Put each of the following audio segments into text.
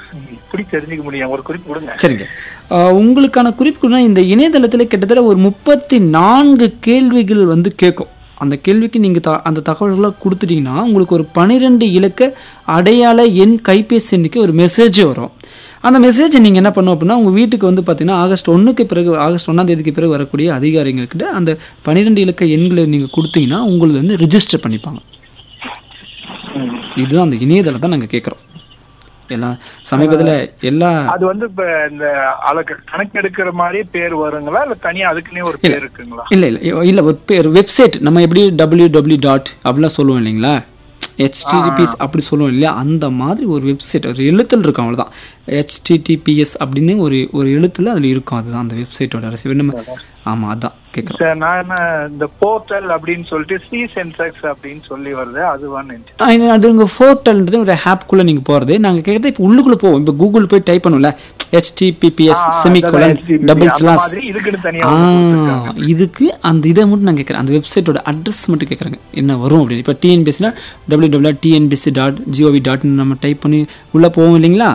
இப்படி தெரிஞ்சுக்க முடியும் ஒரு குறிப்பு கொடுங்க சரிங்க ஆஹ் உங்களுக்கான குறிப்புக்குன்னா இந்த இணையதளத்தில் கிட்டத்தட்ட ஒரு முப்பத்தி நான்கு கேள்விகள் வந்து கேட்கும் அந்த கேள்விக்கு நீங்கள் த அந்த தகவல்களை கொடுத்துட்டீங்கன்னா உங்களுக்கு ஒரு பன்னிரெண்டு இலக்க அடையாள எண் கைபேசி எண்ணுக்கு ஒரு மெசேஜ் வரும் அந்த மெசேஜை நீங்கள் என்ன பண்ணணும் அப்படின்னா உங்கள் வீட்டுக்கு வந்து பார்த்தீங்கன்னா ஆகஸ்ட் ஒன்றுக்கு பிறகு ஆகஸ்ட் ஒன்றாம் தேதிக்கு பிறகு வரக்கூடிய அதிகாரிகள்கிட்ட அந்த பன்னிரெண்டு இலக்க எண்களை நீங்கள் கொடுத்தீங்கன்னா உங்களுக்கு வந்து ரிஜிஸ்டர் பண்ணிப்பாங்க ம். இதுதான் அந்த இணையதளத்தை நாங்கள் கேட்குறோம் எல்லா சமீபத்தில் எல்லா அது வந்து இப்ப இந்த அளக்கு கணக்கெடுக்கிற மாதிரி பேர் வருங்களா இல்ல தனியா அதுக்குன்னே ஒரு பேர் இருக்குங்களா இல்லை இல்லை இல்லை ஒரு பேர் வெப்சைட் நம்ம எப்படி டபிள்யூ டபிள்யூ டாட் அப்படிலாம் சொல்லுவோம் இல்லைங்களா ஹெச்டிடிபிஎஸ் அப்படி சொல்லுவோம் இல்லையா அந்த மாதிரி ஒரு வெப்சைட் ஒரு எழுத்தில் இருக்கும் அவ்வளோதான் ஹெச்டிடிபிஎஸ் அப்படின்னு ஒரு ஒரு எழுத்தில் அதில் இருக்கும் அதுதான் அந்த வெப்சைட்டோட ரசிவு நம்ம ஆமாம் அதான் கேட்குறோம் சார் நான் என்ன இந்த போர்ட்டல் அப்படின்னு சொல்லிட்டு சி சென்செக்ஸ் அப்படின்னு சொல்லி வருது அதுவான்னு நினைச்சேன். அது உங்கள் ஃபோர்டல்ன்றது ஒரு ஆப்குள்ளே நீங்கள் போகிறது நாங்கள் கேட்குறது இப்போ உள்ளுக்குள்ளே போவோம் இப்போ கூகுள் போய் டைப் பண்ணும்ல ஹெச்டிபிபிஎஸ் ஆ, செமிகோலன் அதான் HTTP. டபுள் அந்த ஸ்லாஸ் மாதிரி இதுக்குன்னு தனியா ஆ ஒண்ணு கொடுத்திருக்காங்க. இதுக்கு அந்த இதை மட்டும் நான் கேட்குறேன் அந்த வெப்சைட்டோட அட்ரஸ் மட்டும் கேட்குறேங்க என்ன வரும் அப்படின்னு இப்போ டிஎன்பிஎஸ்னா W W TNPSC dot GOV dot நம்ம டைப் பண்ணி உள்ளே போவோம் இல்லைங்களா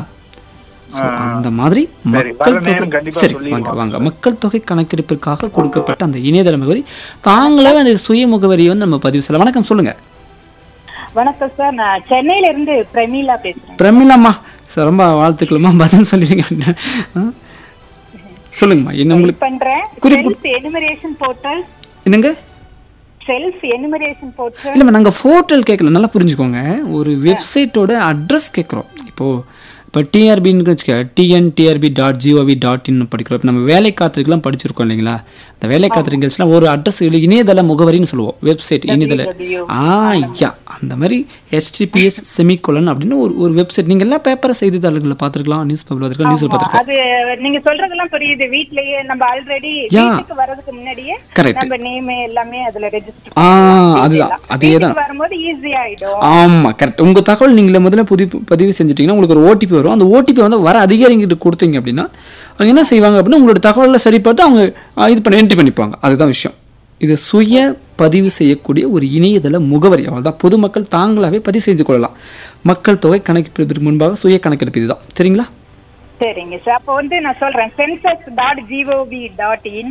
ஸோ அந்த மாதிரி மக்கள் வர நேரம் தொகை கண்டிப்பா சரி சொல்லிடுவாங்க. வாங்க வாங்க மக்கள் தொகை கணக்கெடுப்பிற்காக கொடுக்கப்பட்ட அந்த இணையதள முகவரி தாங்களே அந்த சுய முகவரியை வந்து நம்ம பதிவு செய்யலாம் வணக்கம் சொல்லுங்க வணக்கம் சார் நான் சென்னையில இருந்து பிரமீளா பேசுறேன் பிரமிளாம்மா சார் ரொம்ப வாழ்த்துக்கள்மா பதில் சொல்லிடுங்க ஆ? சொல்லுங்கம்மா என்ன உங்களுக்கு பண்றேன் குறிப்பு- செல்ஃப் எனுமரேஷன் போர்ட்டல் என்னங்க செல்ஃப் எனுமரேஷன் போர்ட்டல் இல்லைம்மா நாங்கள் போர்ட்டல் கேட்கல நல்லா புரிஞ்சுக்கோங்க ஒரு வெப்சைட்டோட அட்ரஸ் கேட்குறோம் இப்போது இப்போ டிஆர்பின்னு வச்சுக்க TN TRB dot GOV dot in படிக்கிறோம் இப்போ நம்ம வேலை காத்திருக்கெல்லாம் படிச்சிருக்கோம் இல்லைங்களா அந்த வேலை காத்திருக்கெல்லாம் ஒரு அட்ரஸ் இணையதள முகவரின்னு சொல்லுவோம் வெப்சைட் இணையதள ஆ ஐயா அந்த மாதிரி ஹெச்டிபிஎஸ் செமிகோலன் அப்படின்னு ஒரு ஒரு வெப்சைட் நீங்கள் எல்லாம் பேப்பர் செய்தித்தாள்களில் பார்த்துருக்கலாம் நியூஸ் பேப்பர் பார்த்துருக்கலாம் நியூஸில் பார்த்துருக்கலாம் அது நீங்க சொல்றதெல்லாம் புரியுது வீட்லயே நம்ம ஆல்ரெடி Yeah. வீட்டுக்கு வர்றதுக்கு முன்னாடியே Correct. நம்ம நேம் எல்லாமே அதுல ரெஜிஸ்டர் ஆ அதுதான் அதே தான் வரும்போது ஈஸி ஆயிடும் ஆமா கரெக்ட் உங்க தகவல் நீங்களே முதல்ல பதிவு பதிவு செஞ்சுட்டீங்கன்னா உங்களுக்கு ஒரு ஓடிபி வரும் அந்த ஓடிபி வந்து வர அதிகாரிகிட்ட கொடுத்தீங்க அப்படின்னா அவங்க என்ன செய்வாங்க அப்படின்னா உங்களோட தகவலை சரி பார்த்து அவங்க ஆ, இது பண்ணி என்ட்ரி பண்ணிப்பாங்க அதுதான் விஷயம் இது சுய பதிவு செய்யக்கூடிய ஒரு இணையதள முகவரி அவ்வளோதான் பொதுமக்கள் தாங்களாகவே பதிவு செய்து கொள்ளலாம் மக்கள் தொகை கணக்கெடுப்பதற்கு முன்பாக சுய கணக்கெடுப்பு இதுதான் சரிங்களா சரிங்க சார் அப்போ வந்து நான் சொல்றேன் census dot GOV dot in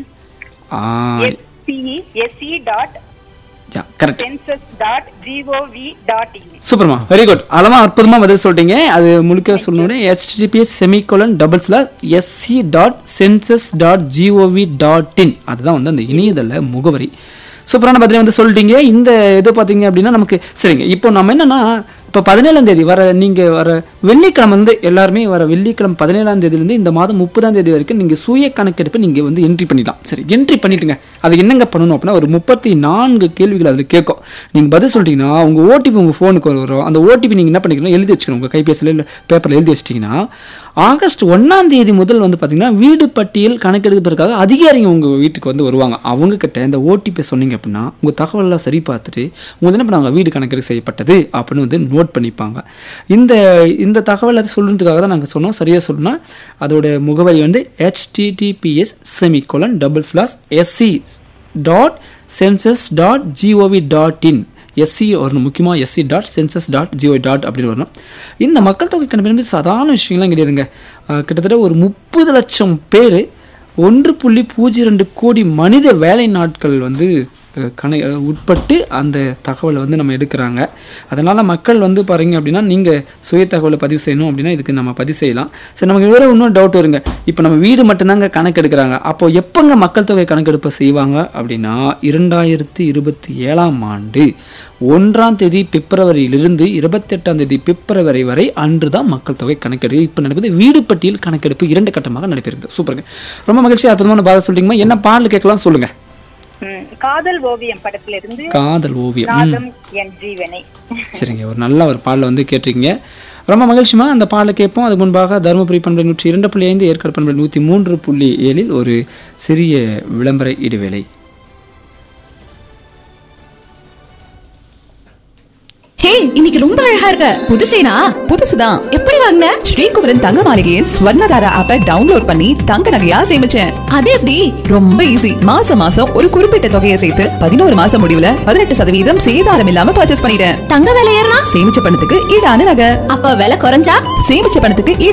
ஆ SC SC dot correct census dot GOV dot in சூப்பர்மா வெரி குட் அதெல்லாம் அற்புதமா பதில் சொல்லிட்டீங்க அது முழுக்க சொல்லணும் HTTPS semicolon double slash SC dot census dot GOV dot in அதுதான் வந்து அந்த இணையதள முகவரி சூப்பரான பதிலை வந்து சொல்லிட்டீங்க இந்த இது பார்த்தீங்க அப்படின்னா நமக்கு சரிங்க இப்போ நம்ம என்னன்னா இப்போ பதினேழாம் தேதி வர நீங்கள் வர வெள்ளிக்கிழமை வந்து எல்லாருமே வர வெள்ளிக்கிழமை பதினேழாம் தேதியிலேருந்து இந்த மாதம் முப்பதாம் தேதி வரைக்கும் நீங்கள் சுய கணக்கெடுப்பை நீங்கள் வந்து என்ட்ரி பண்ணிடலாம் சரி என்ட்ரி பண்ணிட்டுங்க அது என்னங்க பண்ணணும் அப்படின்னா ஒரு முப்பத்தி நான்கு கேள்விகள் அதில் கேட்கும் நீங்கள் பதில் சொல்லிட்டீங்கன்னா உங்கள் ஓடிபி உங்கள் ஃபோனுக்கு வரும் அந்த ஓடிபி நீங்கள் என்ன பண்ணிக்கணும் எழுதி வச்சுக்கணும் உங்கள் கைபேசியில் இல்லை பேப்பரில் எழுதி வச்சிட்டிங்கன்னா ஆகஸ்ட் ஒன்றாம் தேதி முதல் வந்து பார்த்தீங்கன்னா வீடு பட்டியல் கணக்கெடுப்பதற்காக அதிகாரிங்க உங்கள் வீட்டுக்கு வந்து வருவாங்க அவங்க கிட்ட இந்த ஓடிபி சொன்னீங்க அப்படின்னா உங்கள் தகவலெல்லாம் சரி பார்த்துட்டு உங்களுக்கு என்ன பண்ணுவாங்க வீடு கணக்கெடுப்பு செய்யப்பட்டது அப்படின்னு வந்து நோட் பண்ணிப்பாங்க இந்த இந்த தகவல் அது சொல்கிறதுக்காக தான் நாங்கள் சொன்னோம் சரியாக சொல்லணும்னா அதோட முகவரி வந்து HTTPS semicolon double slash SC dot census dot GOV dot in SC வரணும் முக்கியமாக SC dot census dot GO dot அப்படின்னு வரணும் இந்த மக்கள் தொகை கணக்கெடுப்பு சாதாரண விஷயங்கள்லாம் கிடையாதுங்க அஹ் கிட்டத்தட்ட ஒரு முப்பது லட்சம் பேர் ஒன்று புள்ளி பூஜ்ஜியம் ரெண்டு கோடி மனித வேலை நாட்கள் வந்து அஹ், கண அஹ், உட்பட்டு அந்த தகவலை வந்து நம்ம எடுக்கிறாங்க அதனால் மக்கள் வந்து பாருங்க அப்படின்னா நீங்கள் சுய தகவலை பதிவு செய்யணும் அப்படின்னா இதுக்கு நம்ம பதிவு செய்யலாம் சரி நமக்கு வேறு இன்னும் டவுட் வருங்க இப்போ நம்ம வீடு மட்டும்தாங்க கணக்கெடுக்கிறாங்க அப்போ எப்போங்க மக்கள் தொகை கணக்கெடுப்பை செய்வாங்க அப்படின்னா இரண்டாயிரத்தி இருபத்தி ஏழாம் ஆண்டு ஒன்றாம் தேதி பிப்ரவரியிலிருந்து இருபத்தெட்டாம் தேதி பிப்ரவரி வரை அன்று தான் மக்கள் தொகை கணக்கெடுப்பு இப்போ நடக்குது வீடு பட்டியல் கணக்கெடுப்பு இரண்டு கட்டமாக நடைபெறுது சூப்பருங்க ரொம்ப மகிழ்ச்சி அற்புதமான பாதை சொல்லிட்டீங்கம்மா என்ன பாடல் கேட்கலாம் சொல்லுங்க ம், காதல் ஓவியம் படத்துல இருந்து காதல் ஓவியம் ம். நாதம் என் ஜீவனை சரிங்க ஒரு நல்ல ஒரு பாடலை வந்து கேட்டிருக்கீங்க ரொம்ப மகிழ்ச்சிமா அந்த பாடலை கேட்போம் அதுக்கு முன்பாக தருமபுரி பண்பலை நூற்றி இரண்டு புள்ளி ஐந்து ஏற்காடு பண்பலை நூற்றி மூன்று புள்ளி ஏழில் ஒரு சிறிய விளம்பர இடைவேளை ஹே இன்னைக்கு ரொம்ப அழகா இருக்க புது செயினா புதுசுதான் எப்படி வாங்கின ஸ்ரீகுமரன் தங்க மாளிகையின் ஸ்வர்ணதாரா ஆப்பை டவுன்லோட் பண்ணி தங்க நகையா சேமிச்சேன் அது எப்படி ரொம்ப ஈஸி மாசம் மாசம் ஒரு குறிப்பிட்ட தொகையை சேர்த்து பதினோரு மாசம் முடிவுல பதினெட்டு சதவீதம் சேதாரம் இல்லாம பர்ச்சேஸ் பண்ணிட்டேன் தங்க விலை ஏறினா சேமிச்ச பணத்துக்கு ஈடான நகை அப்ப விலை குறைஞ்சா சேமிச்ச பணத்துக்கு ஈடான